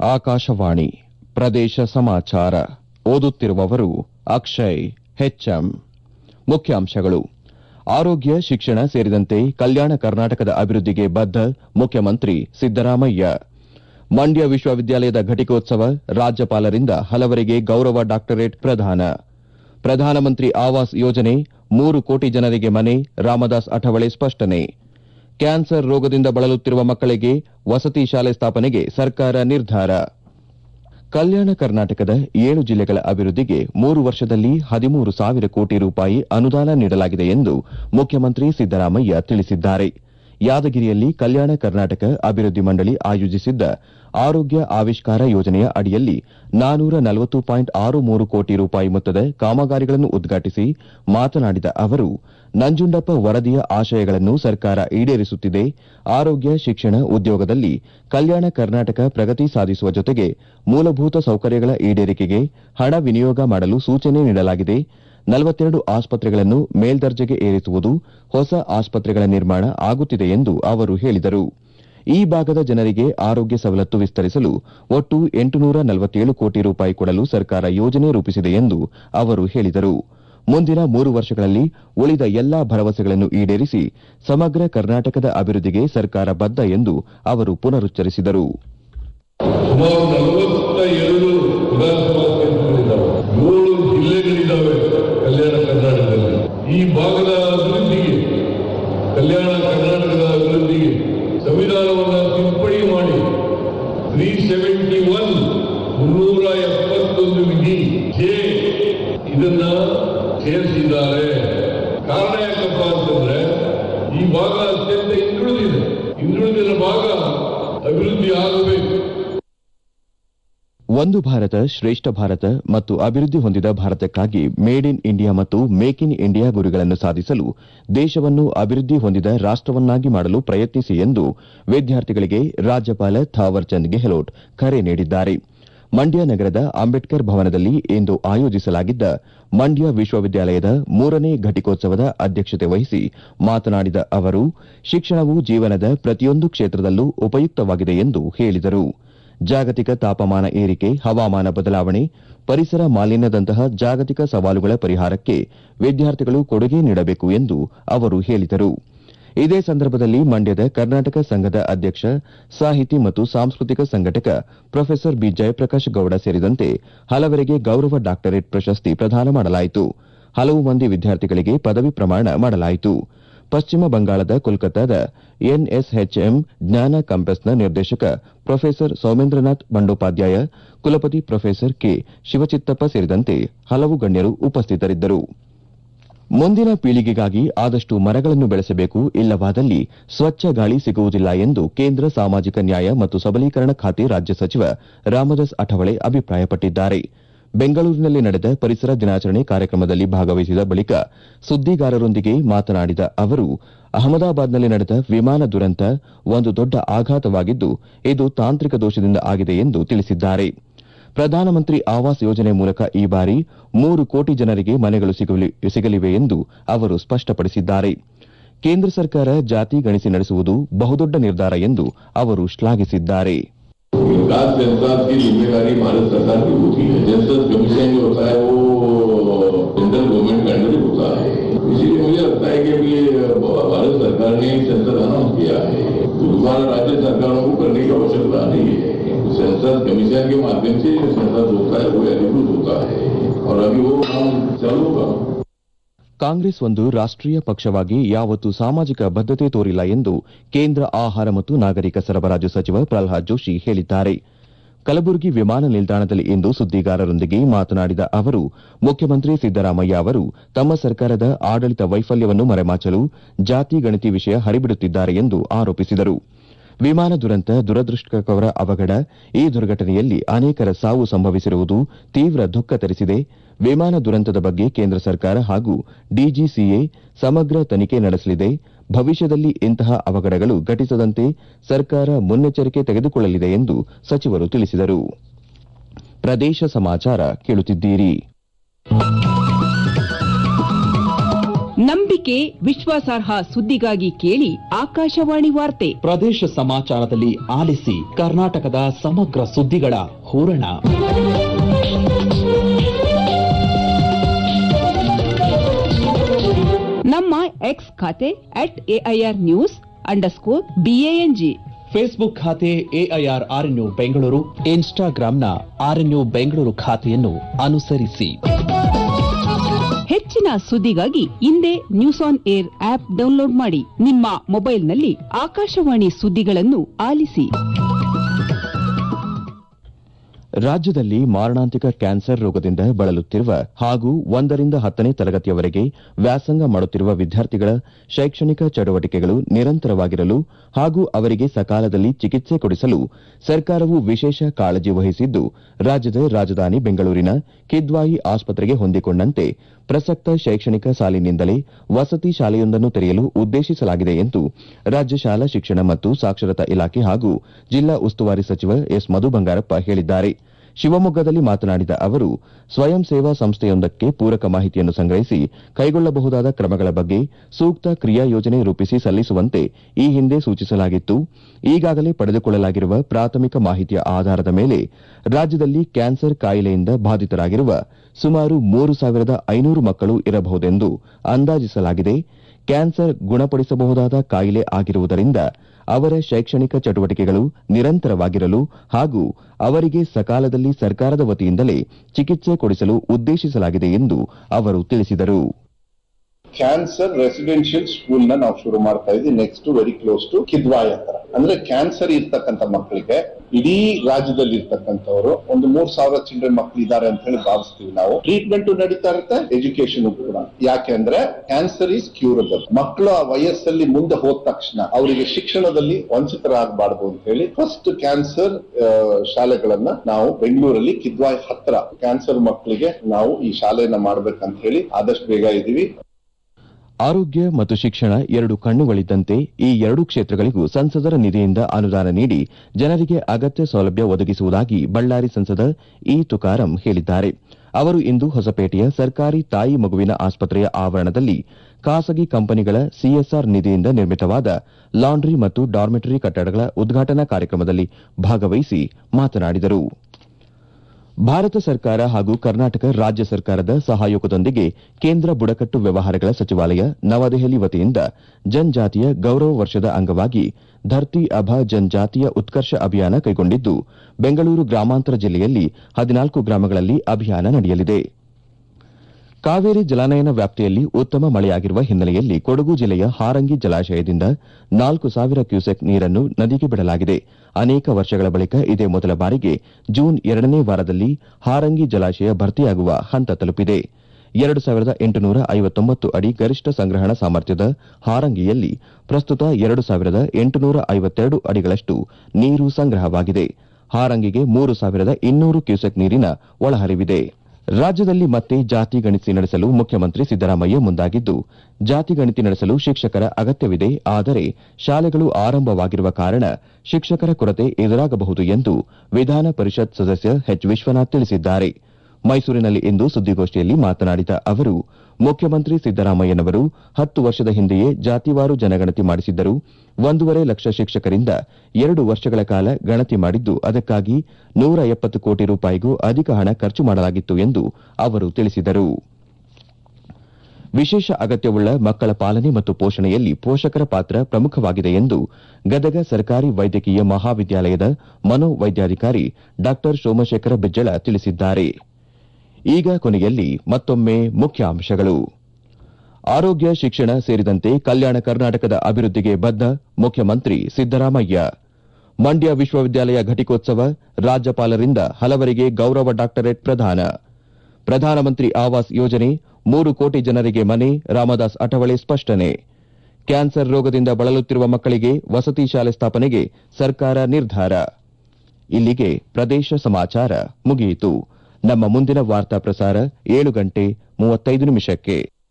ಆಕಾಶವಾಣಿ ಪ್ರದೇಶ ಸಮಾಚಾರ ಓದುತ್ತಿರುವವರು ಅಕ್ಷಯ್ ಹೆಚ್ಎಂ ಮುಖ್ಯಾಂಶಗಳು ಆರೋಗ್ಯ ಶಿಕ್ಷಣ ಸೇರಿದಂತೆ ಕಲ್ಯಾಣ ಕರ್ನಾಟಕದ ಅಭಿವೃದ್ಧಿಗೆ ಬದ್ದ ಮುಖ್ಯಮಂತ್ರಿ ಸಿದ್ದರಾಮಯ್ಯ ಮಂಡ್ಯ ವಿಶ್ವವಿದ್ಯಾಲಯದ ಘಟಿಕೋತ್ಸವ ರಾಜ್ಯಪಾಲರಿಂದ ಹಲವರಿಗೆ ಗೌರವ ಡಾಕ್ಟರೇಟ್ ಪ್ರದಾನ ಪ್ರಧಾನಮಂತ್ರಿ ಆವಾಸ್ ಯೋಜನೆ ಮೂರು ಕೋಟಿ ಜನರಿಗೆ ಮನೆ ರಾಮದಾಸ್ ಅಠವಳೆ ಸ್ಪಷ್ಟನೆ ಕ್ಯಾನ್ಸರ್ ರೋಗದಿಂದ ಬಳಲುತ್ತಿರುವ ಮಕ್ಕಳಿಗೆ ವಸತಿ ಶಾಲೆ ಸ್ಥಾಪನೆಗೆ ಸರ್ಕಾರ ನಿರ್ಧಾರ ಕಲ್ಯಾಣ ಕರ್ನಾಟಕದ ಏಳು ಜಿಲ್ಲೆಗಳ ಅಭಿವೃದ್ಧಿಗೆ ಮೂರು ವರ್ಷದಲ್ಲಿ ಹದಿಮೂರು ಸಾವಿರ ಕೋಟಿ ರೂಪಾಯಿ ಅನುದಾನ ನೀಡಲಾಗಿದೆ ಎಂದು ಮುಖ್ಯಮಂತ್ರಿ ಸಿದ್ದರಾಮಯ್ಯ ತಿಳಿಸಿದ್ದಾರೆ ಯಾದಗಿರಿಯಲ್ಲಿ ಕಲ್ಯಾಣ ಕರ್ನಾಟಕ ಅಭಿವೃದ್ಧಿ ಮಂಡಳಿ ಆಯೋಜಿಸಿದ್ದ ಆರೋಗ್ಯ ಆವಿಷ್ಕಾರ ಯೋಜನೆಯ ಅಡಿಯಲ್ಲಿ ನಾನೂರ ನಲವತ್ತು ಪಾಯಿಂಟ್ ಆರು ಮೂರು ಕೋಟಿ ರೂಪಾಯಿ ಮೊತ್ತದ ಕಾಮಗಾರಿಗಳನ್ನು ಉದ್ಘಾಟಿಸಿ ಮಾತನಾಡಿದ ಅವರು ನಂಜುಂಡಪ್ಪ ವರದಿಯ ಆಶಯಗಳನ್ನು ಸರ್ಕಾರ ಈಡೇರಿಸುತ್ತಿದೆ ಆರೋಗ್ಯ ಶಿಕ್ಷಣ ಉದ್ಯೋಗದಲ್ಲಿ ಕಲ್ಯಾಣ ಕರ್ನಾಟಕ ಪ್ರಗತಿ ಸಾಧಿಸುವ ಜೊತೆಗೆ ಮೂಲಭೂತ ಸೌಕರ್ಯಗಳ ಈಡೇರಿಕೆಗೆ ಹಣ ವಿನಿಯೋಗ ಮಾಡಲು ಸೂಚನೆ ನೀಡಲಾಗಿದೆ ನಲವತ್ತೆರಡು ಆಸ್ಪತ್ರೆಗಳನ್ನು ಮೇಲ್ದರ್ಜೆಗೆ ಏರಿಸುವುದು ಹೊಸ ಆಸ್ಪತ್ರೆಗಳ ನಿರ್ಮಾಣ ಆಗುತ್ತಿದೆ ಎಂದು ಅವರು ಹೇಳಿದರು ಈ ಭಾಗದ ಜನರಿಗೆ ಆರೋಗ್ಯ ಸವಲತ್ತು ವಿಸ್ತರಿಸಲು ಒಟ್ಟು ಎಂಟುನೂರ ನಲವತ್ತೇಳು ಕೋಟಿ ರೂಪಾಯಿ ಕೊಡಲು ಸರ್ಕಾರ ಯೋಜನೆ ರೂಪಿಸಿದೆ ಎಂದು ಅವರು ಹೇಳಿದರು ಮುಂದಿನ ಮೂರು ವರ್ಷಗಳಲ್ಲಿ ಉಳಿದ ಎಲ್ಲಾ ಭರವಸೆಗಳನ್ನು ಈಡೇರಿಸಿ ಸಮಗ್ರ ಕರ್ನಾಟಕದ ಅಭಿವೃದ್ಧಿಗೆ ಸರ್ಕಾರ ಬದ್ದ ಎಂದು ಅವರು ಪುನರುಚ್ಚರಿಸಿದರು ಸುಮಾರು ನಲವತ್ತ ಎರಡು ವಿಧಾನಸಭಾ ಕ್ಷೇತ್ರಗಳಿದ್ದಾವೆ ಏಳು ಜಿಲ್ಲೆಗಳಿದ್ದಾವೆ ಕಲ್ಯಾಣ ಕರ್ನಾಟಕದಲ್ಲಿ ಈ ಭಾಗದ ಅಭಿವೃದ್ಧಿಗೆ ಕಲ್ಯಾಣ ಕರ್ನಾಟಕದ ಅಭಿವೃದ್ಧಿಗೆ ಸಂವಿಧಾನವನ್ನು ತಿದ್ದುಪಡಿ ಮಾಡಿ ತ್ರೀ ಸೆವೆಂಟಿ ಒನ್ ಮುನ್ನೂರ ಎಪ್ಪತ್ತೊಂದು ವಿಧಿ ಜೆ ಇದನ್ನ ಸೇರಿಸಿದ್ದಾರೆ ಕಾರಣ ಯಾಕಪ್ಪ ಅಂತಂದ್ರೆ ಈ ಭಾಗ ಅತ್ಯಂತ ಹಿಂದುಳಿದಿದೆ ಹಿಂದುಳಿದಿರೋ ಭಾಗ ಅಭಿವೃದ್ಧಿ ಆಗಬೇಕು ಒಂದು ಭಾರತ ಶ್ರೇಷ್ಠ ಭಾರತ ಮತ್ತು ಅಭಿವೃದ್ಧಿ ಹೊಂದಿದ ಭಾರತಕ್ಕಾಗಿ ಮೇಡ್ ಇನ್ ಇಂಡಿಯಾ ಮತ್ತು ಮೇಕ್ ಇನ್ ಇಂಡಿಯಾ ಗುರಿಗಳನ್ನು ಸಾಧಿಸಲು ದೇಶವನ್ನು ಅಭಿವೃದ್ಧಿ ಹೊಂದಿದ ರಾಷ್ಟವನ್ನಾಗಿ ಮಾಡಲು ಪ್ರಯತ್ನಿಸಿ ಎಂದು ವಿದ್ಯಾರ್ಥಿಗಳಿಗೆ ರಾಜ್ಯಪಾಲ ಥಾವರ್ ಚಂದ್ ಗೆಹ್ಲೋಟ್ ಕರೆ ನೀಡಿದ್ದಾರೆ ಮಂಡ್ಯ ನಗರದ ಅಂಬೇಡ್ಕರ್ ಭವನದಲ್ಲಿ ಇಂದು ಆಯೋಜಿಸಲಾಗಿದ್ದ ಮಂಡ್ಯ ವಿಶ್ವವಿದ್ಯಾಲಯದ ಮೂರನೇ ಘಟಿಕೋತ್ಸವದ ಅಧ್ಯಕ್ಷತೆ ವಹಿಸಿ ಮಾತನಾಡಿದ ಅವರು ಶಿಕ್ಷಣವು ಜೀವನದ ಪ್ರತಿಯೊಂದು ಕ್ಷೇತ್ರದಲ್ಲೂ ಉಪಯುಕ್ತವಾಗಿದೆ ಎಂದು ಹೇಳಿದರು ಜಾಗತಿಕ ತಾಪಮಾನ ಏರಿಕೆ ಹವಾಮಾನ ಬದಲಾವಣೆ ಪರಿಸರ ಮಾಲಿನ್ಯದಂತಹ ಜಾಗತಿಕ ಸವಾಲುಗಳ ಪರಿಹಾರಕ್ಕೆ ವಿದ್ಯಾರ್ಥಿಗಳು ಕೊಡುಗೆ ನೀಡಬೇಕು ಎಂದು ಅವರು ಹೇಳಿದರು ಇದೇ ಸಂದರ್ಭದಲ್ಲಿ ಮಂಡ್ಯದ ಕರ್ನಾಟಕ ಸಂಘದ ಅಧ್ಯಕ್ಷ ಸಾಹಿತಿ ಮತ್ತು ಸಾಂಸ್ಕೃತಿಕ ಸಂಘಟಕ ಪ್ರೊಫೆಸರ್ ಬಿ ಜಯಪ್ರಕಾಶ್ ಗೌಡ ಸೇರಿದಂತೆ ಹಲವರಿಗೆ ಗೌರವ ಡಾಕ್ಟರೇಟ್ ಪ್ರಶಸ್ತಿ ಪ್ರದಾನ ಮಾಡಲಾಯಿತು ಹಲವು ಮಂದಿ ವಿದ್ಯಾರ್ಥಿಗಳಿಗೆ ಪದವಿ ಪ್ರಮಾಣ ಮಾಡಲಾಯಿತು ಪಶ್ಚಿಮ ಬಂಗಾಳದ ಕೋಲ್ಕತ್ತಾದ ಎನ್ಎಸ್ಎಚ್ಎಂ ಜ್ಞಾನ ಕಂಪಸ್ನ ನಿರ್ದೇಶಕ ಪ್ರೊಫೆಸರ್ ಸೌಮೇಂದ್ರನಾಥ್ ಬಂಡೋಪಾಧ್ಯಾಯ ಕುಲಪತಿ ಪ್ರೊಫೆಸರ್ ಕೆ ಶಿವಚಿತ್ತಪ್ಪ ಸೇರಿದಂತೆ ಹಲವು ಗಣ್ಯರು ಉಪಸ್ಥಿತರಿದ್ದರು ಮುಂದಿನ ಪೀಳಿಗೆಗಾಗಿ ಆದಷ್ಟು ಮರಗಳನ್ನು ಬೆಳೆಸಬೇಕು ಇಲ್ಲವಾದಲ್ಲಿ ಸ್ವಚ್ಛ ಗಾಳಿ ಸಿಗುವುದಿಲ್ಲ ಎಂದು ಕೇಂದ್ರ ಸಾಮಾಜಿಕ ನ್ಯಾಯ ಮತ್ತು ಸಬಲೀಕರಣ ಖಾತೆ ರಾಜ್ಯ ಸಚಿವ ರಾಮದಾಸ್ ಅಠವಳೆ ಅಭಿಪ್ರಾಯಪಟ್ಟಿದ್ದಾರೆ ಬೆಂಗಳೂರಿನಲ್ಲಿ ನಡೆದ ಪರಿಸರ ದಿನಾಚರಣೆ ಕಾರ್ಯಕ್ರಮದಲ್ಲಿ ಭಾಗವಹಿಸಿದ ಬಳಿಕ ಸುದ್ದಿಗಾರರೊಂದಿಗೆ ಮಾತನಾಡಿದ ಅವರು ಅಹಮದಾಬಾದ್ನಲ್ಲಿ ನಡೆದ ವಿಮಾನ ದುರಂತ ಒಂದು ದೊಡ್ಡ ಆಘಾತವಾಗಿದ್ದು ಇದು ತಾಂತ್ರಿಕ ದೋಷದಿಂದ ಆಗಿದೆ ಎಂದು ತಿಳಿಸಿದ್ದಾರೆ ಪ್ರಧಾನಮಂತ್ರಿ ಆವಾಸ್ ಯೋಜನೆ ಮೂಲಕ ಈ ಬಾರಿ ಮೂರು ಕೋಟಿ ಜನರಿಗೆ ಮನೆಗಳು ಸಿಗಲಿವೆ ಎಂದು ಅವರು ಸ್ಪಷ್ಟಪಡಿಸಿದ್ದಾರೆ ಕೇಂದ್ರ ಸರ್ಕಾರ ಜಾತಿ ಗಣಿಸಿ ನಡೆಸುವುದು ಬಹುದೊಡ್ಡ ನಿರ್ಧಾರ ಎಂದು ಅವರು ಶ್ಲಾಘಿಸಿದ್ದಾರೆ विकास जनता की जिम्मेदारी भारत सरकार की होती है जनता कमीशन जो होता है वो सेंट्रल गवर्नमेंट का अंडर ही होता है इसीलिए मुझे लगता है कि अभी ये भारत सरकार ने सेंसर अनाउंस किया है तो दोबारा राज्य सरकारों को करने की आवश्यकता नहीं है सेंसर कमीशन के माध्यम से सेंसर होता है वो अधिकृत होता है और अभी वो काम चालू होगा ಕಾಂಗ್ರೆಸ್ ಒಂದು ರಾಷ್ಟೀಯ ಪಕ್ಷವಾಗಿ ಯಾವತ್ತೂ ಸಾಮಾಜಿಕ ಬದ್ಧತೆ ತೋರಿಲ್ಲ ಎಂದು ಕೇಂದ್ರ ಆಹಾರ ಮತ್ತು ನಾಗರಿಕ ಸರಬರಾಜು ಸಚಿವ ಪ್ರಹ್ಲಾದ್ ಜೋಶಿ ಹೇಳಿದ್ದಾರೆ ಕಲಬುರಗಿ ವಿಮಾನ ನಿಲ್ದಾಣದಲ್ಲಿ ಇಂದು ಸುದ್ದಿಗಾರರೊಂದಿಗೆ ಮಾತನಾಡಿದ ಅವರು ಮುಖ್ಯಮಂತ್ರಿ ಸಿದ್ದರಾಮಯ್ಯ ಅವರು ತಮ್ಮ ಸರ್ಕಾರದ ಆಡಳಿತ ವೈಫಲ್ಯವನ್ನು ಮರೆಮಾಚಲು ಜಾತಿ ಗಣತಿ ವಿಷಯ ಹರಿಬಿಡುತ್ತಿದ್ದಾರೆ ಎಂದು ಆರೋಪಿಸಿದರು ವಿಮಾನ ದುರಂತ ದುರದೃಷ್ಟಕರ ಅವಘಡ ಈ ದುರ್ಘಟನೆಯಲ್ಲಿ ಅನೇಕರ ಸಾವು ಸಂಭವಿಸಿರುವುದು ತೀವ್ರ ದುಃಖ ತರಿಸಿದೆ ವಿಮಾನ ದುರಂತದ ಬಗ್ಗೆ ಕೇಂದ್ರ ಸರ್ಕಾರ ಹಾಗೂ ಡಿಜಿಸಿಎ ಸಮಗ್ರ ತನಿಖೆ ನಡೆಸಲಿದೆ ಭವಿಷ್ಯದಲ್ಲಿ ಇಂತಹ ಅವಘಡಗಳು ಘಟಿಸದಂತೆ ಸರ್ಕಾರ ಮುನ್ನೆಚ್ಚರಿಕೆ ತೆಗೆದುಕೊಳ್ಳಲಿದೆ ಎಂದು ಸಚಿವರು ತಿಳಿಸಿದರು ಪ್ರದೇಶ ಸಮಾಚಾರ ಕೇಳುತ್ತಿದ್ದೀರಿ ನಂಬಿಕೆ ವಿಶ್ವಾಸಾರ್ಹ ಸುದ್ದಿಗಾಗಿ ಕೇಳಿ ಆಕಾಶವಾಣಿ ವಾರ್ತೆ ಪ್ರದೇಶ ಸಮಾಚಾರದಲ್ಲಿ ಆಲಿಸಿ ಕರ್ನಾಟಕದ ಸಮಗ್ರ ಸುದ್ದಿಗಳ ಹೂರಣ ನಮ್ಮ ಎಕ್ಸ್ ಖಾತೆ at AIR news underscore B A N G Facebook ಖಾತೆ ಎಐಆರ್ ಆರ್ಎನ್ಯು ಬೆಂಗಳೂರು ಇನ್ಸ್ಟಾಗ್ರಾಂನ ಆರ್ಎನ್ಯು ಬೆಂಗಳೂರು ಖಾತೆಯನ್ನು ಅನುಸರಿಸಿ ಹೆಚ್ಚಿನ ಸುದ್ದಿಗಾಗಿ ಹಿಂದೆ news on air app download ಮಾಡಿ ನಿಮ್ಮ ಮೊಬೈಲ್ನಲ್ಲಿ ಆಕಾಶವಾಣಿ ಸುದ್ದಿಗಳನ್ನು ಆಲಿಸಿ ರಾಜ್ಯದಲ್ಲಿ ಮಾರಣಾಂತಿಕ ಕ್ಯಾನ್ಸರ್ ರೋಗದಿಂದ ಬಳಲುತ್ತಿರುವ ಹಾಗೂ ಒಂದರಿಂದ ಹತ್ತನೇ ತರಗತಿಯವರೆಗೆ ವ್ಯಾಸಂಗ ಮಾಡುತ್ತಿರುವ ವಿದ್ಯಾರ್ಥಿಗಳ ಶೈಕ್ಷಣಿಕ ಚಟುವಟಿಕೆಗಳು ನಿರಂತರವಾಗಿರಲು ಹಾಗೂ ಅವರಿಗೆ ಸಕಾಲದಲ್ಲಿ ಚಿಕಿತ್ಸೆ ಕೊಡಿಸಲು ಸರ್ಕಾರವು ವಿಶೇಷ ಕಾಳಜಿ ವಹಿಸಿದ್ದು ರಾಜ್ಯದ ರಾಜಧಾನಿ ಬೆಂಗಳೂರಿನ ಕಿದ್ವಾಯಿ ಆಸ್ಪತ್ರೆಗೆ ಹೊಂದಿಕೊಂಡಂತೆ ಪ್ರಸಕ್ತ ಶೈಕ್ಷಣಿಕ ಸಾಲಿನಿಂದಲೇ ವಸತಿ ಶಾಲೆಯೊಂದನ್ನು ತೆರೆಯಲು ಉದ್ದೇಶಿಸಲಾಗಿದೆ ಎಂದು ರಾಜ್ಯ ಶಾಲಾ ಶಿಕ್ಷಣ ಮತ್ತು ಸಾಕ್ಷರತಾ ಇಲಾಖೆ ಹಾಗೂ ಜಿಲ್ಲಾ ಉಸ್ತುವಾರಿ ಸಚಿವ ಎಸ್ ಮಧು ಬಂಗಾರಪ್ಪ ಹೇಳಿದ್ದಾರೆ ಶಿವಮೊಗ್ಗದಲ್ಲಿ ಮಾತನಾಡಿದ ಅವರು ಸ್ವಯಂ ಸೇವಾ ಸಂಸ್ಥೆಯೊಂದಕ್ಕೆ ಪೂರಕ ಮಾಹಿತಿಯನ್ನು ಸಂಗ್ರಹಿಸಿ ಕೈಗೊಳ್ಳಬಹುದಾದ ಕ್ರಮಗಳ ಬಗ್ಗೆ ಸೂಕ್ತ ಕ್ರಿಯಾ ಯೋಜನೆ ರೂಪಿಸಿ ಸಲ್ಲಿಸುವಂತೆ ಈ ಹಿಂದೆ ಸೂಚಿಸಲಾಗಿತ್ತು ಈಗಾಗಲೇ ಪಡೆದುಕೊಳ್ಳಲಾಗಿರುವ ಪ್ರಾಥಮಿಕ ಮಾಹಿತಿಯ ಆಧಾರದ ಮೇಲೆ ರಾಜ್ಯದಲ್ಲಿ ಕ್ಯಾನ್ಸರ್ ಕಾಯಿಲೆಯಿಂದ ಬಾಧಿತರಾಗಿರುವ ಸುಮಾರು ಮೂರು ಸಾವಿರದ ಐನೂರು ಮಕ್ಕಳು ಇರಬಹುದೆಂದು ಅಂದಾಜಿಸಲಾಗಿದೆ ಕ್ಯಾನ್ಸರ್ ಗುಣಪಡಿಸಬಹುದಾದ ಕಾಯಿಲೆ ಆಗಿರುವುದರಿಂದ ಅವರ ಶೈಕ್ಷಣಿಕ ಚಟುವಟಿಕೆಗಳು ನಿರಂತರವಾಗಿರಲು ಹಾಗೂ ಅವರಿಗೆ ಸಕಾಲದಲ್ಲಿ ಸರ್ಕಾರದ ವತಿಯಿಂದಲೇ ಚಿಕಿತ್ಸೆ ಕೊಡಿಸಲು ಉದ್ದೇಶಿಸಲಾಗಿದೆ ಎಂದು ಅವರು ತಿಳಿಸಿದರು ಕ್ಯಾನ್ಸರ್ ರೆಸಿಡೆನ್ಷಿಯಲ್ ಸ್ಕೂಲ್ ನ ನಾವು ಶುರು ಮಾಡ್ತಾ ಇದ್ದೀವಿ next very close to Kidwai ಹತ್ರ ಅಂದ್ರೆ ಕ್ಯಾನ್ಸರ್ ಇರ್ತಕ್ಕಂಥ ಮಕ್ಕಳಿಗೆ ಇಡೀ ರಾಜ್ಯದಲ್ಲಿ ಇರ್ತಕ್ಕಂಥವರು ಒಂದು ಮೂರ್ ಸಾವಿರ ಚಿಲ್ಡ್ರನ್ ಮಕ್ಕಳು ಇದ್ದಾರೆ ಅಂತ ಹೇಳಿ ಭಾವಿಸ್ತೀವಿ ನಾವು ಟ್ರೀಟ್ಮೆಂಟ್ ನಡೀತಾ ಇರುತ್ತೆ ಎಜುಕೇಶನ್ ಕೂಡ ಯಾಕೆಂದ್ರೆ ಕ್ಯಾನ್ಸರ್ ಈಸ್ ಕ್ಯೂರಬಲ್ ಮಕ್ಕಳು ಆ ವಯಸ್ಸಲ್ಲಿ ಮುಂದೆ ಹೋದ ತಕ್ಷಣ ಅವರಿಗೆ ಶಿಕ್ಷಣದಲ್ಲಿ ವಂಚಿತರಾಗಬಾರ್ದು ಅಂತ ಹೇಳಿ ಫಸ್ಟ್ ಕ್ಯಾನ್ಸರ್ ಶಾಲೆಗಳನ್ನ ನಾವು ಬೆಂಗಳೂರಲ್ಲಿ ಕಿದ್ವಾಯ್ ಹತ್ರ ಕ್ಯಾನ್ಸರ್ ಮಕ್ಕಳಿಗೆ ನಾವು ಈ ಶಾಲೆಯನ್ನ ಮಾಡ್ಬೇಕಂತ ಹೇಳಿ ಆದಷ್ಟು ಬೇಗ ಇದೀವಿ ಆರೋಗ್ಯ ಮತ್ತು ಶಿಕ್ಷಣ ಎರಡು ಕಣ್ಣುಗಳಿದ್ದಂತೆ ಈ ಎರಡೂ ಕ್ಷೇತ್ರಗಳಿಗೂ ಸಂಸದರ ನಿಧಿಯಿಂದ ಅನುದಾನ ನೀಡಿ ಜನರಿಗೆ ಅಗತ್ಯ ಸೌಲಭ್ಯ ಒದಗಿಸುವುದಾಗಿ ಬಳ್ಳಾರಿ ಸಂಸದ ಇ ತುಕಾರಂ ಹೇಳಿದ್ದಾರೆ ಅವರು ಇಂದು ಹೊಸಪೇಟೆಯ ಸರ್ಕಾರಿ ತಾಯಿ ಮಗುವಿನ ಆಸ್ಪತ್ರೆಯ ಆವರಣದಲ್ಲಿ ಖಾಸಗಿ ಕಂಪನಿಗಳ ಸಿಎಸ್ಆರ್ ನಿಧಿಯಿಂದ ನಿರ್ಮಿತವಾದ ಲಾಂಡ್ರಿ ಮತ್ತು ಡಾರ್ಮೆಟರಿ ಕಟ್ಟಡಗಳ ಉದ್ಘಾಟನಾ ಕಾರ್ಯಕ್ರಮದಲ್ಲಿ ಭಾಗವಹಿಸಿ ಮಾತನಾಡಿದರು ಭಾರತ ಸರ್ಕಾರ ಹಾಗೂ ಕರ್ನಾಟಕ ರಾಜ್ಯ ಸರ್ಕಾರದ ಸಹಯೋಗದೊಂದಿಗೆ ಕೇಂದ್ರ ಬುಡಕಟ್ಟು ವ್ಯವಹಾರಗಳ ಸಚಿವಾಲಯ ನವದೆಹಲಿ ವತಿಯಿಂದ ಜನಜಾತಿಯ ಗೌರವ ವರ್ಷದ ಅಂಗವಾಗಿ ಧರ್ತಿ ಅಭ ಜನಜಾತಿಯ ಉತ್ಕರ್ಷ ಅಭಿಯಾನ ಕೈಗೊಂಡಿದ್ದು ಬೆಂಗಳೂರು ಗ್ರಾಮಾಂತರ ಜಿಲ್ಲೆಯಲ್ಲಿ ಹದಿನಾಲ್ಕು ಗ್ರಾಮಗಳಲ್ಲಿ ಅಭಿಯಾನ ನಡೆಯಲಿದೆ ಕಾವೇರಿ ಜಲಾನಯನ ವ್ಯಾಪ್ತಿಯಲ್ಲಿ ಉತ್ತಮ ಮಳೆಯಾಗಿರುವ ಹಿನ್ನೆಲೆಯಲ್ಲಿ ಕೊಡಗು ಜಿಲ್ಲೆಯ ಹಾರಂಗಿ ಜಲಾಶಯದಿಂದ ನಾಲ್ಕು ಸಾವಿರ ಕ್ಯೂಸೆಕ್ ನೀರನ್ನು ನದಿಗೆ ಬಿಡಲಾಗಿದೆ ಅನೇಕ ವರ್ಷಗಳ ಬಳಿಕ ಇದೇ ಮೊದಲ ಬಾರಿಗೆ ಜೂನ್ ಎರಡನೇ ವಾರದಲ್ಲಿ ಹಾರಂಗಿ ಜಲಾಶಯ ಭರ್ತಿಯಾಗುವ ಹಂತ ತಲುಪಿದೆ ಎರಡು ಸಾವಿರದ ಎಂಟುನೂರ ಐವತ್ತೊಂಬತ್ತು ಅಡಿ ಗರಿಷ್ಠ ಸಂಗ್ರಹಣ ಸಾಮರ್ಥ್ಯದ ಹಾರಂಗಿಯಲ್ಲಿ ಪ್ರಸ್ತುತ ಎರಡು ಸಾವಿರದ ಎಂಟುನೂರ ಐವತ್ತೆರಡು ಅಡಿಗಳಷ್ಟು ನೀರು ಸಂಗ್ರಹವಾಗಿದೆ ಹಾರಂಗಿಗೆ ಮೂರು ಸಾವಿರದ ಇನ್ನೂರು ಕ್ಯೂಸೆಕ್ ನೀರಿನ ಒಳಹರಿವಿದೆ ರಾಜ್ಯದಲ್ಲಿ ಮತ್ತೆ ಜಾತಿ ಗಣತಿ ನಡೆಸಲು ಮುಖ್ಯಮಂತ್ರಿ ಸಿದ್ದರಾಮಯ್ಯ ಮುಂದಾಗಿದ್ದು ಜಾತಿ ಗಣತಿ ನಡೆಸಲು ಶಿಕ್ಷಕರ ಅಗತ್ಯವಿದೆ ಆದರೆ ಶಾಲೆಗಳು ಆರಂಭವಾಗಿರುವ ಕಾರಣ ಶಿಕ್ಷಕರ ಕೊರತೆ ಎದುರಾಗಬಹುದು ಎಂದು ವಿಧಾನ ಪರಿಷತ್ ಸದಸ್ಯ ಎಚ್ ವಿಶ್ವನಾಥ್ ತಿಳಿಸಿದ್ದಾರೆ ಮೈಸೂರಿನಲ್ಲಿ ಇಂದು ಸುದ್ದಿಗೋಷ್ಠಿಯಲ್ಲಿ ಮಾತನಾಡಿದ ಅವರು ಮುಖ್ಯಮಂತ್ರಿ ಸಿದ್ದರಾಮಯ್ಯನವರು ಹತ್ತು ವರ್ಷದ ಹಿಂದೆಯೇ ಜಾತಿವಾರು ಜನಗಣತಿ ಮಾಡಿಸಿದ್ದರು ಒಂದೂವರೆ ಲಕ್ಷ ಶಿಕ್ಷಕರಿಂದ ಎರಡು ವರ್ಷಗಳ ಕಾಲ ಗಣತಿ ಮಾಡಿದ್ದು ಅದಕ್ಕಾಗಿ ನೂರ ಎಪ್ಪತ್ತು ಕೋಟಿ ರೂಪಾಯಿಗೂ ಅಧಿಕ ಹಣ ಖರ್ಚು ಮಾಡಲಾಗಿತ್ತು ಎಂದು ಅವರು ತಿಳಿಸಿದರು ವಿಶೇಷ ಅಗತ್ಯವುಳ್ಳ ಮಕ್ಕಳ ಪಾಲನೆ ಮತ್ತು ಪೋಷಣೆಯಲ್ಲಿ ಪೋಷಕರ ಪಾತ್ರ ಪ್ರಮುಖವಾಗಿದೆ ಎಂದು ಗದಗ ಸರ್ಕಾರಿ ವೈದ್ಯಕೀಯ ಮಹಾವಿದ್ಯಾಲಯದ ಮನೋವೈದ್ಯಾಧಿಕಾರಿ ಡಾ ಸೋಮಶೇಖರ ಬೆಜ್ಜಳ ತಿಳಿಸಿದ್ದಾರೆ ಈಗ ಕೊನೆಯಲ್ಲಿ ಮತ್ತೊಮ್ಮೆ ಮುಖ್ಯಾಂಶಗಳು ಆರೋಗ್ಯ ಶಿಕ್ಷಣ ಸೇರಿದಂತೆ ಕಲ್ಯಾಣ ಕರ್ನಾಟಕದ ಅಭಿವೃದ್ಧಿಗೆ ಬದ್ಧ ಮುಖ್ಯಮಂತ್ರಿ ಸಿದ್ದರಾಮಯ್ಯ ಮಂಡ್ಯ ವಿಶ್ವವಿದ್ಯಾಲಯ ಘಟಿಕೋತ್ಸವ ರಾಜ್ಯಪಾಲರಿಂದ ಹಲವರಿಗೆ ಗೌರವ ಡಾಕ್ಟರೇಟ್ ಪ್ರದಾನ ಪ್ರಧಾನಮಂತ್ರಿ ಆವಾಸ್ ಯೋಜನೆ ಮೂರು ಕೋಟಿ ಜನರಿಗೆ ಮನೆ ರಾಮದಾಸ್ ಅಠವಳೆ ಸ್ಪಷ್ಟನೆ ಕ್ಯಾನ್ಸರ್ ರೋಗದಿಂದ ಬಳಲುತ್ತಿರುವ ಮಕ್ಕಳಿಗೆ ವಸತಿ ಶಾಲೆ ಸ್ಥಾಪನೆಗೆ ಸರ್ಕಾರ ನಿರ್ಧಾರ ಇಲ್ಲಿಗೆ ಪ್ರದೇಶ ಸಮಾಚಾರ ಮುಗಿಯಿತು ನಮ್ಮ ಮುಂದಿನ ವಾರ್ತಾ ಪ್ರಸಾರ ಏಳು ಗಂಟೆ ಮೂವತ್ತೈದು ನಿಮಿಷಕ್ಕೆ